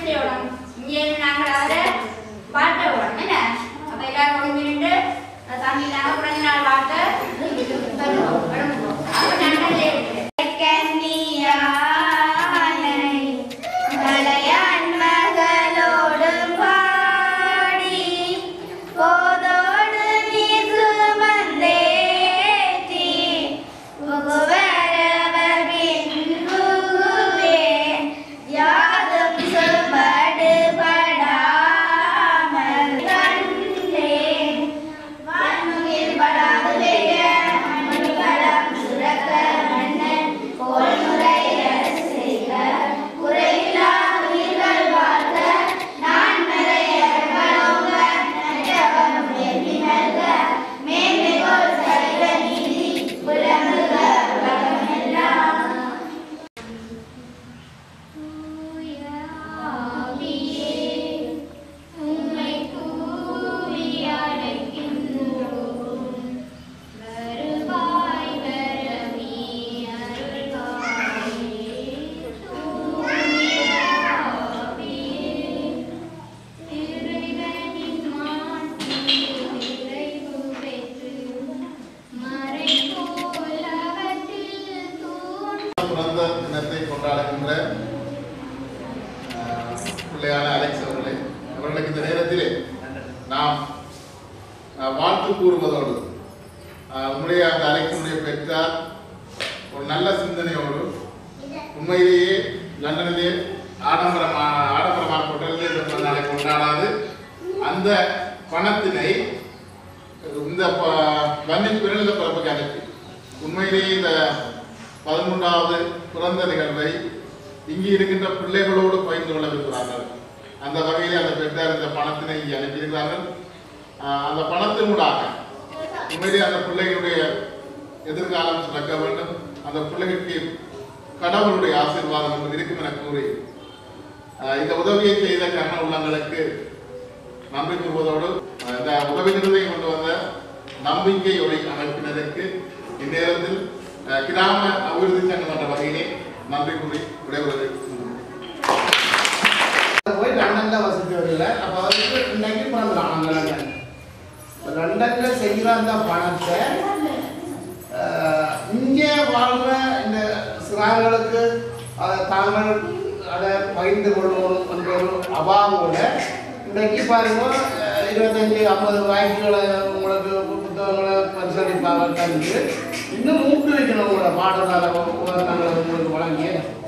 செய்யணும் இங்கே நாங்கள் அவரை பாட்ட விடணும் என்ன அப்ப எல்லாரும் ஒளிஞ்சு நின்று சாமி நாங்கள் பிறந்த நாள் பாட்டு வருவோம் வருவோம் அப்ப நாங்கள் மலையான் மகளோடும் பாடி போதோடு நீ சுமந்தேற்றி புகுவரவர் பின்புகுவே யாதும் சுபடுபடாமல் கண்டேன் வான்முகில் படாது பெய்ய மணிவளம் சுரக்க மன்னன் போல் முறையர் செய்க குறையில்லா உயிர்கள் வாழ்க நான் மறையர் வளோங்க நற்றவம் எண்ணி நல்க மேன்மைகோள் சைவ நீதி புலம்புக உலகமெல்லாம் தூய ஆவியே, உம்மை கூவி அழைக்கின்றோம். வருவாய் வரமே அருள்வாயே. தூய ஆவியே, இறைவனின் மாட்சியில் நிறைவு பெற்று, மறைபோல் அவற்றில் தோன்றி பிறந்த தினத்தை கொண்டாடுகின்ற அஹ், பிள்ளையான அலெக்ஸ் அவர்களே அவர்களுக்கு இந்த நேரத்திலே நாம் அஹ், வாழ்த்து கூறுவதோடு அஹ், உன்னுடைய அந்த அலெக்ஸனுடைய பெற்றார் ஒரு நல்ல சிந்தனையோடு உண்மையிலேயே லண்டனிலே ஆடம்பரமான ஆடம்பரமான ஹோட்டலில் இந்த பிறந்த நாளை கொண்டாடாது அந்த பணத்தினை இந்த ப- வன்னின் பிறந்த பிறப்புக்கு அனுப்பி உண்மையிலேயே இந்த பதிமூன்றாவது பிறந்த நிகழ்வை இங்கே இருக்கின்ற பிள்ளைகளோடு பகிர்ந்து கொள்ள விரும்புகிறார்கள் அந்த வகையில் அந்த பெற்றார் இந்த பணத்தினை இங்கே அனுப்பியிருக்கிறார்கள் ஆஹ் அந்த பணத்தினூடாக உண்மையிலேயே அந்த பிள்ளைகளுடைய எதிர்காலம் சிறக்க வேண்டும் அந்த பிள்ளைகளுக்கு கடவுளுடைய ஆசீர்வாதம் என்பது இருக்கும் என கூறி ஆஹ் இந்த உதவியை செய்த கர்ண உள்ளங்களுக்கு நன்றி கூறுவதோடு அஹ், இந்த உதவிகளை கொண்டு வந்த நம்பிக்கை ஒளி அமைப்பினருக்கு இந்நேரத்தில் அஹ், கிராம அபிவிருத்தி சங்கம் என்ற வகையிலே நன்றி கூறி விடைபெறுவது போய் லண்டன்ல வசித்து வரல அப்ப அவருக்கு இன்னைக்கு பிறந்தான் அங்க லண்டன் இப்ப லண்டன்ல செய்கிற அந்த பணத்தை ஆஹ், இங்கே வாழ்ற இந்த சிறார்களுக்கு அதை தாங்கள் அதை பகிர்ந்து கொள்வோம் என்ற ஒரு அபாவோட இன்னைக்கு பாருங்க அஹ், இருபத்தஞ்சு ஐம்பது வாய்ப்புகளை உங்களுக்கு புத்தகங்களை பரிசளிப்பாக தந்து இன்னும் ஊக்குவிக்கணும் உங்களோட பாடசாலை உபகரணங்களை உங்களுக்கு வழங்கி